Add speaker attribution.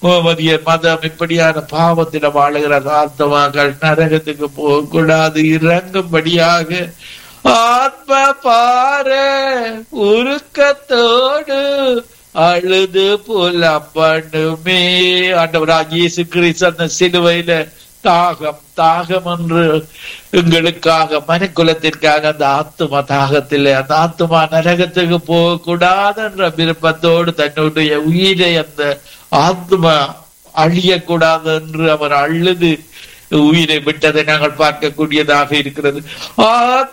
Speaker 1: முகமதிய மதம் இப்படியான பாவத்தில வாழுகிற ஆத்மாக்கள் நரகத்துக்கு போகக்கூடாது இறங்கும்படியாக ஆத்ம பார உருக்கத்தோடு அழுது புலப்பண்ணுமே ஆண்டவராக இயேசு கிறிஸ்து அந்த சிலுவையில தாகம் தாகம் என்று எங்களுக்காக மனுக்குலத்திற்காக அந்த ஆத்துமா தாகத்தில் அந்த ஆத்துமா நரகத்துக்கு போகக்கூடாது என்ற விருப்பத்தோடு தன்னுடைய உயிரை அந்த ஆத்மா அழியக்கூடாது என்று அவர் அழுது உயிரை விட்டதை நாங்கள் பார்க்கக்கூடியதாக இருக்கிறது ஆத்ம